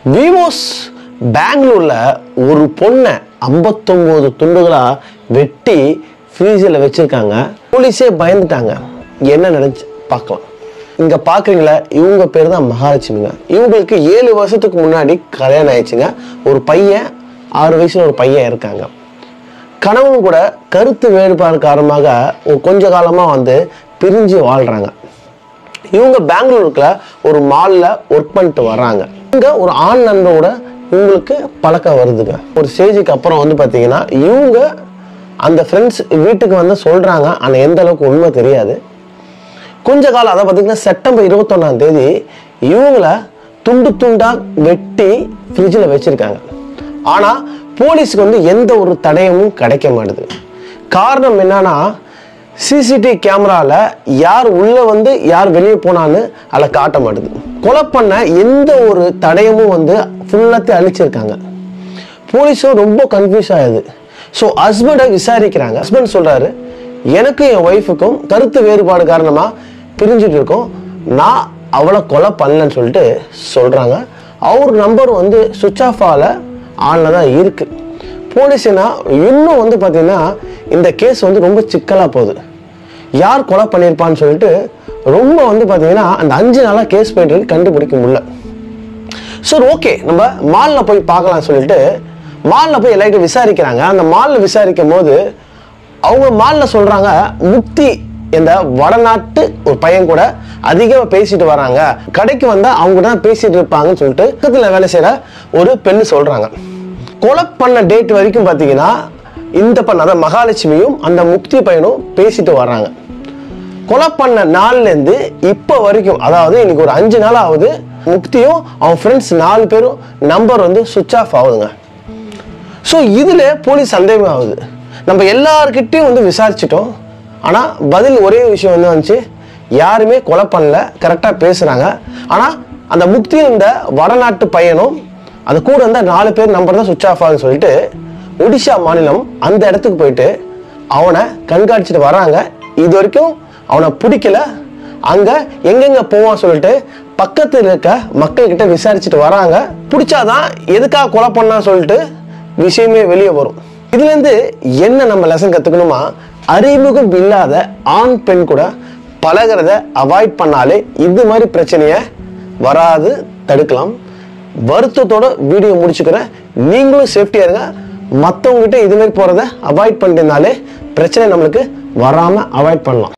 விவோஸ் பெங்களூர்ல ஒரு பொண்ணை ஐம்பத்தொம்போது துண்டுகளா வெட்டி ஃப்ரீசரில் வச்சிருக்காங்க போலீஸே பயந்துட்டாங்க என்ன நடந்துச்சு பார்க்கலாம் இங்க பாக்குறீங்களா இவங்க பேர் தான் மகாலட்சுமிங்க இவங்களுக்கு ஏழு வருஷத்துக்கு முன்னாடி கல்யாணம் ஆயிடுச்சுங்க ஒரு பையன் ஆறு வயசுல ஒரு பையன் இருக்காங்க கணவன் கூட கருத்து வேறுபாடு காரணமாக ஒரு கொஞ்ச காலமா வந்து பிரிஞ்சு வாழ்றாங்க இவங்க பெங்களூருக்குள்ள ஒரு மால்ல ஒர்க் பண்ணிட்டு வர்றாங்க இங்க ஒரு ஆண் நண்பரோட இவங்களுக்கு பழக்கம் வருதுங்க ஒரு ஸ்டேஜுக்கு அப்புறம் வந்து பாத்தீங்கன்னா இவங்க அந்த ஃப்ரெண்ட்ஸ் வீட்டுக்கு வந்து சொல்றாங்க ஆனா எந்த அளவுக்கு உண்மை தெரியாது கொஞ்ச காலம் அதை பார்த்தீங்கன்னா செப்டம்பர் இருபத்தொன்னாம் தேதி இவங்கள துண்டு துண்டா வெட்டி ஃப்ரிட்ஜில் வச்சிருக்காங்க ஆனா போலீஸ்க்கு வந்து எந்த ஒரு தடயமும் கிடைக்க மாட்டுது காரணம் என்னன்னா சிசிடிவி கேமரால யார் உள்ள வந்து யார் வெளியே போனான்னு அதில் காட்ட மாட்டுது கொலை பண்ண எந்த ஒரு தடயமும் வந்து ஃபுல்லாத்தையும் அழிச்சிருக்காங்க போலீஸும் ரொம்ப கன்ஃபியூஸ் ஆகுது ஸோ ஹஸ்பண்டை விசாரிக்கிறாங்க ஹஸ்பண்ட் சொல்றாரு எனக்கு என் ஒய்ஃபுக்கும் கருத்து வேறுபாடு காரணமா பிரிஞ்சுட்டு இருக்கோம் நான் அவளை கொலை பண்ணலன்னு சொல்லிட்டு சொல்றாங்க அவர் நம்பர் வந்து சுவிச் ஆஃப் ஆகல ஆனில் தான் இருக்கு போலீஸ்னா இன்னும் வந்து பார்த்தீங்கன்னா இந்த கேஸ் வந்து ரொம்ப சிக்கலாக போகுது யார் கொலை பண்ணியிருப்பான்னு சொல்லிட்டு ரொம்ப வந்து பார்த்தீங்கன்னா அந்த அஞ்சு நாளாக கேஸ் போயிட்டு இருக்கு, கண்டுபிடிக்க முடியல சரி ஓகே நம்ம மாலில் போய் பார்க்கலாம் சொல்லிட்டு மாலில் போய் எல்லாருக்கும் விசாரிக்கிறாங்க அந்த மாலில் விசாரிக்கும் போது அவங்க மாலில் சொல்றாங்க முக்தி இந்த வடநாட்டு ஒரு பையன் கூட அதிகமாக பேசிட்டு வராங்க கடைக்கு வந்தா அவங்க தான் பேசிட்டு இருப்பாங்கன்னு சொல்லிட்டு பக்கத்தில் வேலை செய்யற ஒரு பெண்ணு சொல்றாங்க கொலை பண்ண டேட் வரைக்கும் பார்த்தீங்கன்னா இந்த பண்ண அதாவது மகாலட்சுமியும் அந்த முக்தி பையனும் பேசிட்டு வர்றாங்க கொலை பண்ண நாள்ல இருந்து இப்போ வரைக்கும் அதாவது இன்னைக்கு ஒரு அஞ்சு நாள் ஆகுது முக்தியும் அவன் ஃப்ரெண்ட்ஸ் நாலு பேரும் நம்பர் வந்து சுவிச் ஆஃப் ஆகுதுங்க ஸோ இதில் போலீஸ் சந்தேகம் ஆகுது நம்ம எல்லார்கிட்டையும் வந்து விசாரிச்சிட்டோம் ஆனால் பதில் ஒரே விஷயம் வந்து வந்துச்சு யாருமே கொலை பண்ணல கரெக்டாக பேசுகிறாங்க ஆனால் அந்த முக்தியும் இந்த வடநாட்டு பையனும் அது கூட இருந்த நாலு பேர் நம்பர் தான் சுவிச் ஆஃப் ஆகுதுன்னு சொல்லிட்டு ஒடிஷா மாநிலம் அந்த இடத்துக்கு போயிட்டு அவனை கண்காணிச்சிட்டு வராங்க இது வரைக்கும் அவனை பிடிக்கல அங்க எங்கெங்க போவான் சொல்லிட்டு பக்கத்துல இருக்க மக்கள் கிட்ட விசாரிச்சுட்டு வராங்க பிடிச்சாதான் எதுக்காக கொலை பண்ணான்னு சொல்லிட்டு விஷயமே வெளியே வரும் இதுல இருந்து என்ன நம்ம லெசன் கத்துக்கணுமா அறிமுகம் இல்லாத ஆண் பெண் கூட பழகிறத அவாய்ட் பண்ணாலே இது மாதிரி பிரச்சனைய வராது தடுக்கலாம் வருத்தத்தோட வீடியோ முடிச்சுக்கிறேன் நீங்களும் சேஃப்டியா இருங்க மற்றவங்ககிட்ட இது மாதிரி போறத அவாய்ட் பண்ணிட்டனாலே பிரச்சனை நம்மளுக்கு வராம அவாய்ட் பண்ணலாம்